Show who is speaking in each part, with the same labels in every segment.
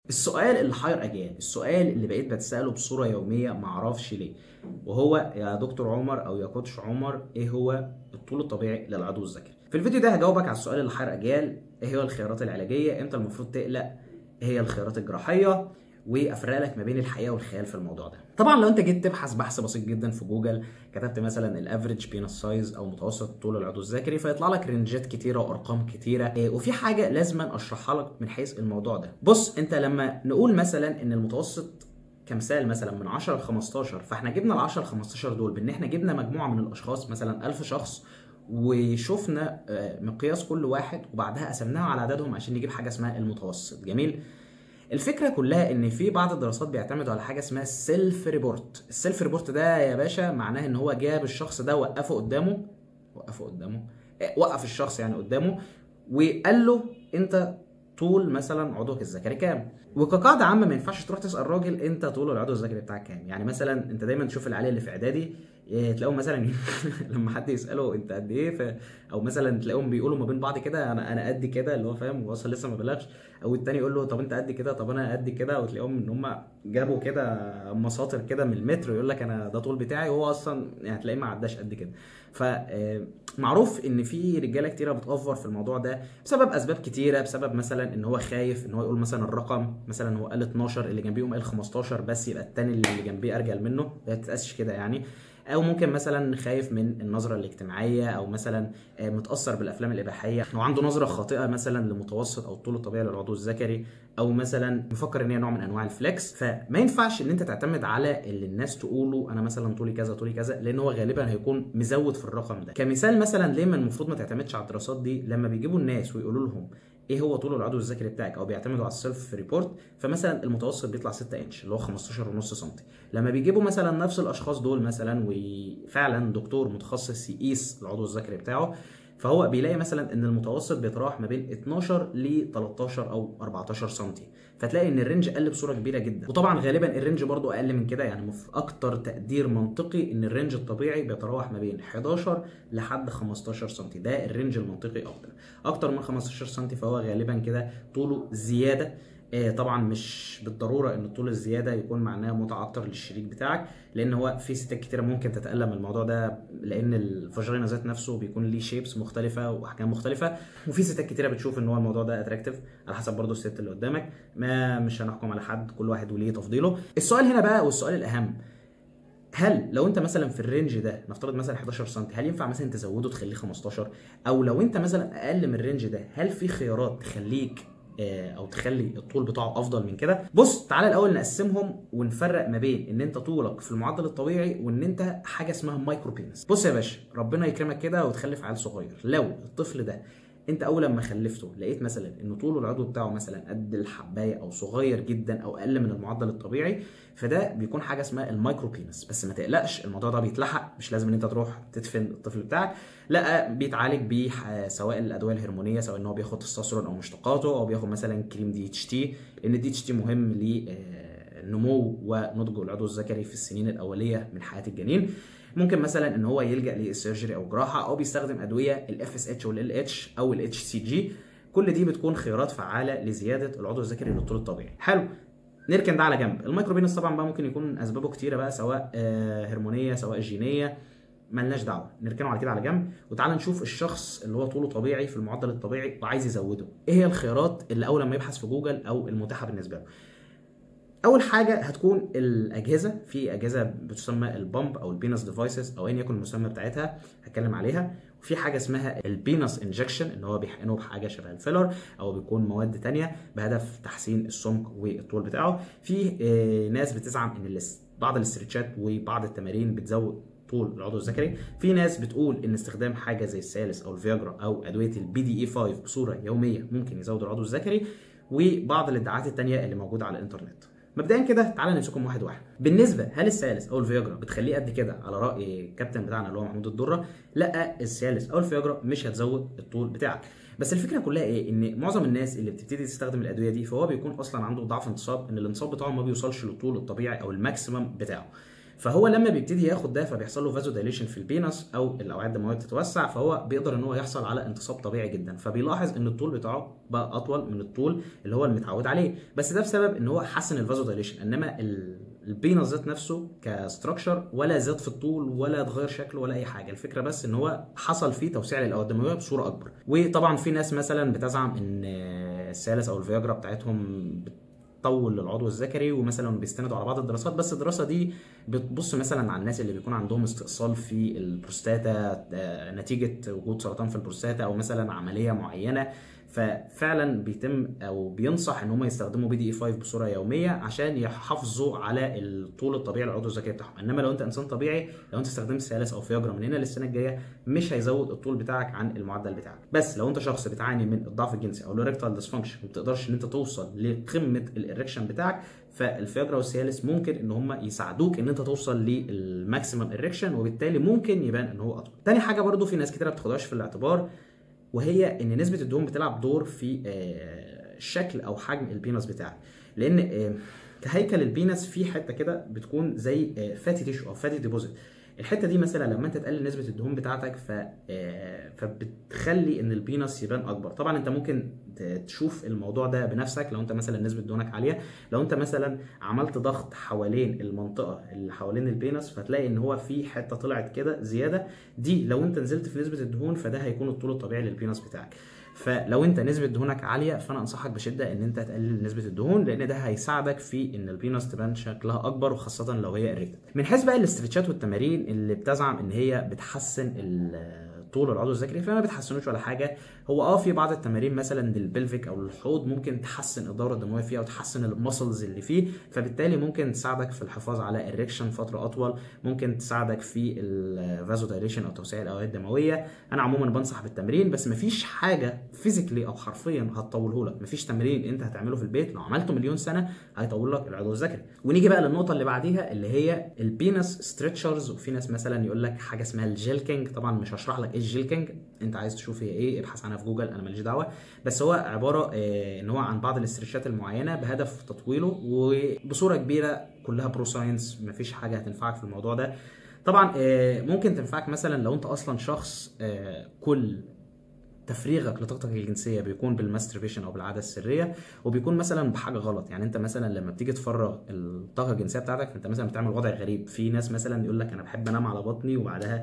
Speaker 1: السؤال اللي حير اجيال السؤال اللي بقيت بتساله بصوره يوميه معرفش ليه وهو يا دكتور عمر او يا كوتش عمر ايه هو الطول الطبيعي للعضو الذكري في الفيديو ده هجاوبك على السؤال اللي حير اجيال ايه هي الخيارات العلاجيه امتى المفروض تقلق ايه هي الخيارات الجراحيه وافرق لك ما بين الحقيقه والخيال في الموضوع ده طبعا لو انت جيت تبحث بحث بسيط جدا في جوجل كتبت مثلا الافريج بينس سايز او متوسط طول العضو الذكري فيطلع لك رينجات كتيره وارقام كتيره إيه وفي حاجه لازم اشرحها لك من حيث الموضوع ده بص انت لما نقول مثلا ان المتوسط كمثال مثلا من 10 ل 15 فاحنا جبنا ال 10 ل 15 دول بان احنا جبنا مجموعه من الاشخاص مثلا 1000 شخص وشفنا مقياس كل واحد وبعدها قسمناها على عددهم عشان نجيب حاجه اسمها المتوسط جميل الفكره كلها ان في بعض الدراسات بيعتمدوا على حاجه اسمها السيلف ريبورت السيلف ريبورت ده يا باشا معناه ان هو جاب الشخص ده وقفه قدامه وقفه قدامه وقف الشخص يعني قدامه وقال له انت طول مثلا عضوك الذكري كام وكقاعده عامه ما ينفعش تروح تسال راجل انت طول العضو الذكري بتاعك كام يعني مثلا انت دايما تشوف العيال اللي في اعدادي تلاقيهم مثلا لما حد يساله انت قد ايه ف... او مثلا تلاقيهم بيقولوا ما بين بعض كده انا انا قد كده اللي هو فاهم هو اصلا لسه ما بلغش او التاني يقول له طب انت قد كده طب انا قد كده وتلاقيهم ان هم جابوا كده مساطر كده من المتر ويقول لك انا ده طول بتاعي وهو اصلا يعني تلاقيه ما عداش قد كده فمعروف ان في رجاله كتيره بتوفر في الموضوع ده بسبب اسباب كتيره بسبب مثلا ان هو خايف ان هو يقول مثلا الرقم مثلا هو قال 12 اللي جنبيه قال 15 بس يبقى التاني اللي جنبيه ارجل منه ما تتقاسش كده يعني او ممكن مثلا خايف من النظره الاجتماعيه او مثلا متاثر بالافلام الاباحيه او عنده نظره خاطئه مثلا لمتوسط او الطول الطبيعي للعضو الذكري او مثلا مفكر ان هي نوع من انواع الفليكس فما ينفعش ان انت تعتمد على اللي الناس تقوله انا مثلا طولي كذا طولي كذا لان هو غالبا هيكون مزود في الرقم ده كمثال مثلا ليه المفروض ما تعتمدش على الدراسات دي لما بيجيبوا الناس ويقولوا لهم ايه هو طول العضو الذكري بتاعك او بيعتمدوا على السيلف ريبورت فمثلا المتوسط بيطلع 6 انش اللي هو 15 ونص سم لما بيجيبوا مثلا نفس الاشخاص دول مثلا وفعلا دكتور متخصص يقيس العضو الذكري بتاعه فهو بيلاقي مثلا ان المتوسط بيتراوح ما بين 12 ل 13 او 14 سم فتلاقي ان الرينج قل بصوره كبيره جدا وطبعا غالبا الرينج برضو اقل من كده يعني في اكتر تقدير منطقي ان الرينج الطبيعي بيتراوح ما بين 11 لحد 15 سم ده الرينج المنطقي اكتر اكتر من 15 سم فهو غالبا كده طوله زياده طبعا مش بالضروره ان الطول الزياده يكون معناه متعه اكتر للشريك بتاعك لان هو في ستات كتيره ممكن تتالم من الموضوع ده لان الفاجينا ذات نفسه بيكون ليه شيبس مختلفه واحجام مختلفه وفي ستات كتيره بتشوف ان هو الموضوع ده اتراكتيف على حسب برضه الست اللي قدامك ما مش هنحكم على حد كل واحد وليه تفضيله السؤال هنا بقى والسؤال الاهم هل لو انت مثلا في الرينج ده نفترض مثلا 11 سم هل ينفع مثلا تزوده تخليه 15 او لو انت مثلا اقل من الرينج ده هل في خيارات تخليك او تخلي الطول بتاعه افضل من كده بص تعالى الاول نقسمهم ونفرق ما بين ان انت طولك في المعدل الطبيعي وان انت حاجه اسمها مايكرو بينس بص يا باشا ربنا يكرمك كده وتخلف عيل صغير لو الطفل ده انت اول لما خلفته لقيت مثلا ان طوله العضو بتاعه مثلا قد الحبايه او صغير جدا او اقل من المعدل الطبيعي فده بيكون حاجه اسمها المايكرو بينس بس ما تقلقش الموضوع ده بيتلحق مش لازم ان انت تروح تدفن الطفل بتاعك لا بيتعالج بيه سواء الادويه الهرمونيه سواء ان هو بياخد تستوستيرون او مشتقاته او بياخد مثلا كريم دي اتش تي لان الدي اتش تي مهم لنمو ونضج العضو الذكري في السنين الاوليه من حياه الجنين ممكن مثلا ان هو يلجا للسيرجري او جراحه او بيستخدم ادويه الاف اس اتش والال اتش او الاتش سي جي كل دي بتكون خيارات فعاله لزياده العضو الذكري للطول الطبيعي حلو نركن ده على جنب الميكروبينس طبعا بقى ممكن يكون اسبابه كتيره بقى سواء هرمونيه سواء جينيه ملناش دعوه نركنه على كده على جنب وتعالى نشوف الشخص اللي هو طوله طبيعي في المعدل الطبيعي وعايز يزوده ايه هي الخيارات اللي اول ما يبحث في جوجل او المتاحه بالنسبه له اول حاجه هتكون الاجهزه في اجهزه بتسمى البامب او البينس ديفايسز او ايا يكن المسمى بتاعتها هتكلم عليها وفي حاجه اسمها البينس انجكشن اللي هو بيحقنه بحاجه شبه الفيلر او بيكون مواد تانية بهدف تحسين السمك والطول بتاعه في ناس بتزعم ان بعض الاسترتشات وبعض التمارين بتزود طول العضو الذكري في ناس بتقول ان استخدام حاجه زي السالس او الفياجرا او ادويه البي دي اي 5 بصوره يوميه ممكن يزود العضو الذكري وبعض الادعاءات التانية اللي موجوده على الانترنت مبدئيا كده تعالى نمسكهم واحد واحد بالنسبه هل السيالس او الفياجرا بتخليه قد كده على راي الكابتن بتاعنا اللي هو محمود الدره لا السيالس او الفياجرا مش هتزود الطول بتاعك بس الفكره كلها ايه ان معظم الناس اللي بتبتدي تستخدم الادويه دي فهو بيكون اصلا عنده ضعف انتصاب ان الانتصاب بتاعه ما بيوصلش للطول الطبيعي او الماكسيمم بتاعه فهو لما بيبتدي ياخد ده فبيحصل له فازو دايليشن في البينس او الاوعيه الدمويه بتتوسع فهو بيقدر ان هو يحصل على انتصاب طبيعي جدا فبيلاحظ ان الطول بتاعه بقى اطول من الطول اللي هو المتعود عليه بس ده بسبب ان هو حسن الفازو دايليشن انما البينس ذات نفسه كستراكشر ولا زاد في الطول ولا اتغير شكله ولا اي حاجه الفكره بس ان هو حصل فيه توسيع للاوعيه الدمويه بصوره اكبر وطبعا في ناس مثلا بتزعم ان الثالث او الفياجرا بتاعتهم بتطول العضو الذكري ومثلا بيستندوا على بعض الدراسات بس الدراسه دي بتبص مثلا على الناس اللي بيكون عندهم استئصال في البروستاتا نتيجه وجود سرطان في البروستاتا او مثلا عمليه معينه ففعلا بيتم او بينصح ان هم يستخدموا بي دي اي 5 بصوره يوميه عشان يحافظوا على الطول الطبيعي للعضو الذكري بتاعهم انما لو انت انسان طبيعي لو انت استخدمت سيالس او فياجرا من هنا للسنه الجايه مش هيزود الطول بتاعك عن المعدل بتاعك بس لو انت شخص بتعاني من الضعف الجنسي او الريكتال ديسفانكشن ما بتقدرش ان انت توصل لقمه الاريكشن بتاعك فالفياجرا والسيالس ممكن ان هم يساعدوك ان انت توصل للماكسيمم اريكشن وبالتالي ممكن يبان ان هو اطول تاني حاجه برضو في ناس كتير ما بتاخدهاش في الاعتبار وهي ان نسبه الدهون بتلعب دور في شكل او حجم البينس بتاعك لان كهيكل البينس في حته كده بتكون زي فاتي تيشو او فاتي ديبوزيت الحته دي مثلا لما انت تقلل نسبه الدهون بتاعتك ف فبتخلي ان البينس يبان اكبر طبعا انت ممكن تشوف الموضوع ده بنفسك لو انت مثلا نسبه دهونك عاليه لو انت مثلا عملت ضغط حوالين المنطقه اللي حوالين البينس فتلاقي ان هو في حته طلعت كده زياده دي لو انت نزلت في نسبه الدهون فده هيكون الطول الطبيعي للبينس بتاعك فلو انت نسبه دهونك عاليه فانا انصحك بشده ان انت تقلل نسبه الدهون لان ده هيساعدك في ان البينس تبان شكلها اكبر وخاصه لو هي اريكتد من حيث بقى الاسترتشات والتمارين اللي بتزعم ان هي بتحسن طول العضو الذكري فما بتحسنوش ولا حاجه هو اه في بعض التمارين مثلا للبلفيك او للحوض ممكن تحسن الدوره الدمويه فيها وتحسن المسلز اللي فيه فبالتالي ممكن تساعدك في الحفاظ على الريكشن فتره اطول ممكن تساعدك في الفازو دايليشن او توسيع الاوعيه الدمويه انا عموما بنصح بالتمرين بس مفيش حاجه فيزيكلي او حرفيا هتطوله لك مفيش تمرين انت هتعمله في البيت لو عملته مليون سنه هيطول لك العضو الذكري ونيجي بقى للنقطه اللي بعديها اللي هي البينس ستريتشرز وفي ناس مثلا يقول لك حاجه اسمها الجيلكينج طبعا مش هشرح لك ايه الجيلكينج انت عايز تشوف هي ايه ابحث عنها في جوجل انا ماليش دعوه بس هو عباره اه ان هو عن بعض الاسترتشات المعينه بهدف تطويله وبصوره كبيره كلها برو ساينس مفيش حاجه هتنفعك في الموضوع ده طبعا اه ممكن تنفعك مثلا لو انت اصلا شخص اه كل تفريغك لطاقتك الجنسيه بيكون بالماستربيشن او بالعاده السريه وبيكون مثلا بحاجه غلط يعني انت مثلا لما بتيجي تفرغ الطاقه الجنسيه بتاعتك فانت مثلا بتعمل وضع غريب في ناس مثلا يقول لك انا بحب انام على بطني وبعدها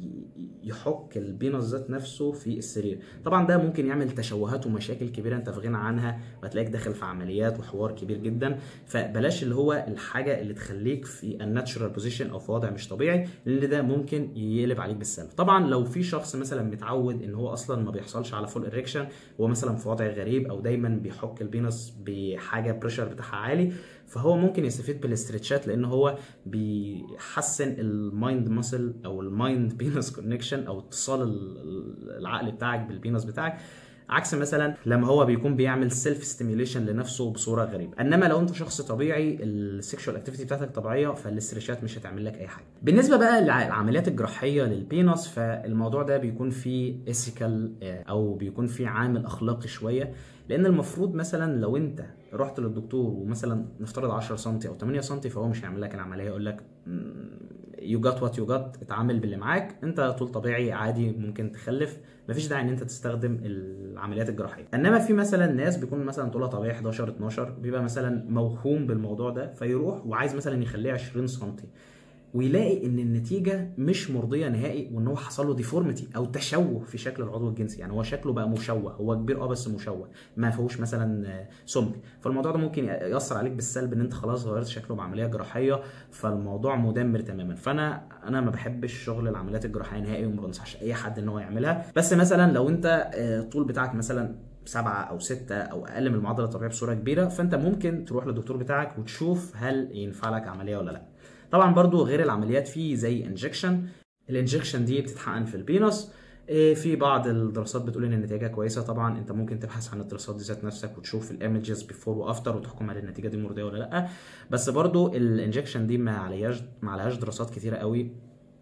Speaker 1: يحك البينس ذات نفسه في السرير طبعا ده ممكن يعمل تشوهات ومشاكل كبيره انت في غنى عنها وهتلاقيك داخل في عمليات وحوار كبير جدا فبلاش اللي هو الحاجه اللي تخليك في الناتشرال بوزيشن او في وضع مش طبيعي لان ده ممكن يقلب عليك بالسلب طبعا لو في شخص مثلا متعود ان هو اصلا ما بيحصلش على فول اريكشن هو مثلا في وضع غريب او دايما بيحك البينس بحاجه بريشر بتاعها عالي فهو ممكن يستفيد بالاسترتشات لان هو بيحسن المايند ماسل او المايند بينس كونكشن او اتصال العقل بتاعك بالبينس بتاعك عكس مثلا لما هو بيكون بيعمل سيلف ستيميوليشن لنفسه بصوره غريبه انما لو انت شخص طبيعي السكشوال اكتيفيتي بتاعتك طبيعيه فالاسترتشات مش هتعمل لك اي حاجه بالنسبه بقى للعمليات الجراحيه للبينس فالموضوع ده بيكون فيه ايثيكال او بيكون فيه عامل اخلاقي شويه لان المفروض مثلا لو انت رحت للدكتور ومثلا نفترض 10 سم او 8 سم فهو مش هيعمل لك العمليه يقول لك يو جات وات يو جات اتعامل باللي معاك انت طول طبيعي عادي ممكن تخلف مفيش داعي ان انت تستخدم العمليات الجراحيه انما في مثلا ناس بيكون مثلا طولها طبيعي 11 12 بيبقى مثلا موهوم بالموضوع ده فيروح وعايز مثلا يخليه 20 سم ويلاقي ان النتيجه مش مرضيه نهائي وان هو حصل له ديفورميتي او تشوه في شكل العضو الجنسي يعني هو شكله بقى مشوه هو كبير اه بس مشوه ما فيهوش مثلا سمك فالموضوع ده ممكن ياثر عليك بالسلب ان انت خلاص غيرت شكله بعمليه جراحيه فالموضوع مدمر تماما فانا انا ما بحبش شغل العمليات الجراحيه نهائي وما بنصحش اي حد ان هو يعملها بس مثلا لو انت الطول بتاعك مثلا سبعة أو ستة أو أقل من المعدل الطبيعي بصورة كبيرة فأنت ممكن تروح للدكتور بتاعك وتشوف هل ينفع لك عملية ولا لأ. طبعا برضو غير العمليات في زي انجكشن الانجكشن دي بتتحقن في البينس في بعض الدراسات بتقول ان النتيجه كويسه طبعا انت ممكن تبحث عن الدراسات دي ذات نفسك وتشوف الايمجز بيفور وافتر وتحكم على النتيجه دي مرضيه ولا لا بس برضو الانجكشن دي ما عليهاش ما عليهاش دراسات كتيره قوي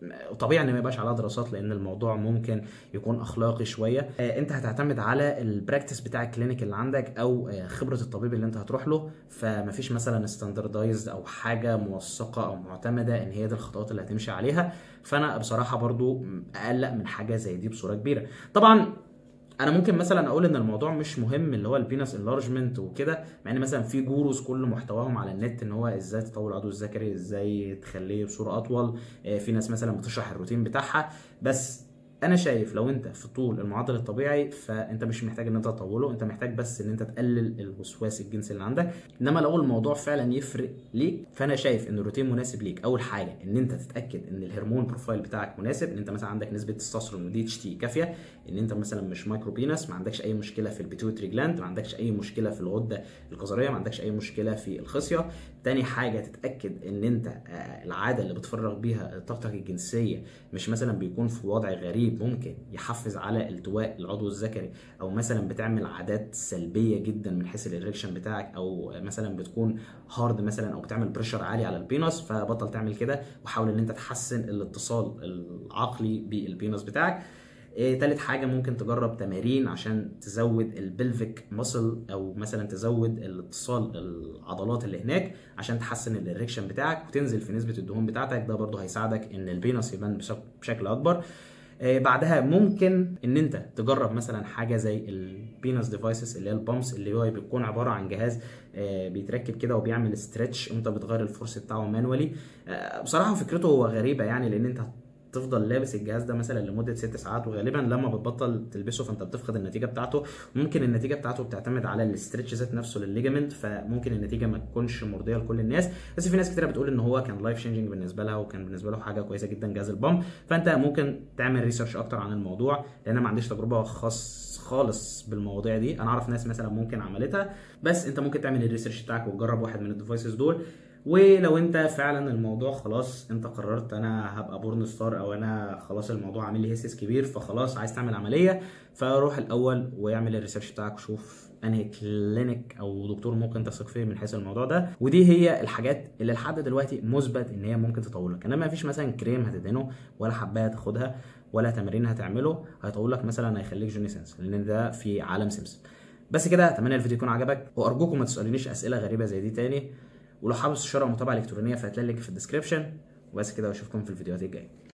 Speaker 1: طبيعي ان ما يبقاش عليها دراسات لان الموضوع ممكن يكون اخلاقي شويه آه، انت هتعتمد على البراكتس بتاع الكلينيك اللي عندك او آه، خبره الطبيب اللي انت هتروح له فمفيش مثلا ستاندردايزد او حاجه موثقه او معتمده ان هي دي الخطوات اللي هتمشي عليها فانا بصراحه برضو اقلق من حاجه زي دي بصوره كبيره طبعا انا ممكن مثلا اقول ان الموضوع مش مهم اللي هو البينس انلارجمنت وكده مع ان مثلا في جوروز كل محتواهم على النت ان هو ازاي تطول العضو الذكري ازاي تخليه بصوره اطول آه، في ناس مثلا بتشرح الروتين بتاعها بس انا شايف لو انت في طول المعدل الطبيعي فانت مش محتاج ان انت تطوله انت محتاج بس ان انت تقلل الوسواس الجنسي اللي عندك انما لو الموضوع فعلا يفرق ليك فانا شايف ان الروتين مناسب ليك اول حاجه ان انت تتاكد ان الهرمون بروفايل بتاعك مناسب ان انت مثلا عندك نسبه تستوستيرون ودي اتش تي كافيه ان انت مثلا مش مايكرو بينس ما عندكش اي مشكله في البيتويتري جلاند ما عندكش اي مشكله في الغده القذريه ما عندكش اي مشكله في الخصيه تاني حاجه تتاكد ان انت آه، العاده اللي بتفرغ بيها طاقتك الجنسيه مش مثلا بيكون في وضع غريب ممكن يحفز على التواء العضو الذكري او مثلا بتعمل عادات سلبيه جدا من حيث الاريكشن بتاعك او مثلا بتكون هارد مثلا او بتعمل بريشر عالي على البينس فبطل تعمل كده وحاول ان انت تحسن الاتصال العقلي بالبينس بتاعك إيه تالت حاجة ممكن تجرب تمارين عشان تزود البلفيك ماسل او مثلا تزود الاتصال العضلات اللي هناك عشان تحسن الاريكشن بتاعك وتنزل في نسبة الدهون بتاعتك ده برضه هيساعدك ان البينس يبان بشك- بشكل اكبر إيه بعدها ممكن ان انت تجرب مثلا حاجه زي البينس ديفايسز اللي هي البامس اللي هو بيكون عباره عن جهاز آه، بيتركب كده وبيعمل ستريتش انت بتغير الفورس بتاعه مانوالي آه، بصراحه فكرته هو غريبه يعني لان انت تفضل لابس الجهاز ده مثلا لمده ست ساعات وغالبا لما بتبطل تلبسه فانت بتفقد النتيجه بتاعته ممكن النتيجه بتاعته بتعتمد على الاسترتش ذات نفسه للليجامنت فممكن النتيجه ما تكونش مرضيه لكل الناس بس في ناس كتيره بتقول ان هو كان لايف شينجينج بالنسبه لها وكان بالنسبه له حاجه كويسه جدا جهاز البام فانت ممكن تعمل ريسيرش اكتر عن الموضوع لان انا ما عنديش تجربه خاص خالص بالمواضيع دي انا اعرف ناس مثلا ممكن عملتها بس انت ممكن تعمل الريسيرش بتاعك وتجرب واحد من الديفايسز دول ولو انت فعلا الموضوع خلاص انت قررت انا هبقى بورن ستار او انا خلاص الموضوع عامل لي هيسس كبير فخلاص عايز تعمل عمليه فروح الاول واعمل الريسيرش بتاعك وشوف انهي كلينيك او دكتور ممكن تثق فيه من حيث الموضوع ده ودي هي الحاجات اللي لحد دلوقتي مثبت ان هي ممكن تطول لك انما ما فيش مثلا كريم هتدهنه ولا حبايه تاخدها ولا تمارين هتعمله هيطول لك مثلا هيخليك جوني سنس لان ده في عالم سمسم بس كده اتمنى الفيديو يكون عجبك وارجوكم ما تسالونيش اسئله غريبه زي دي تاني ولو حابب استشاره ومتابعه الكترونيه فهتلاقي اللينك في الديسكربشن وبس كده واشوفكم في الفيديوهات الجايه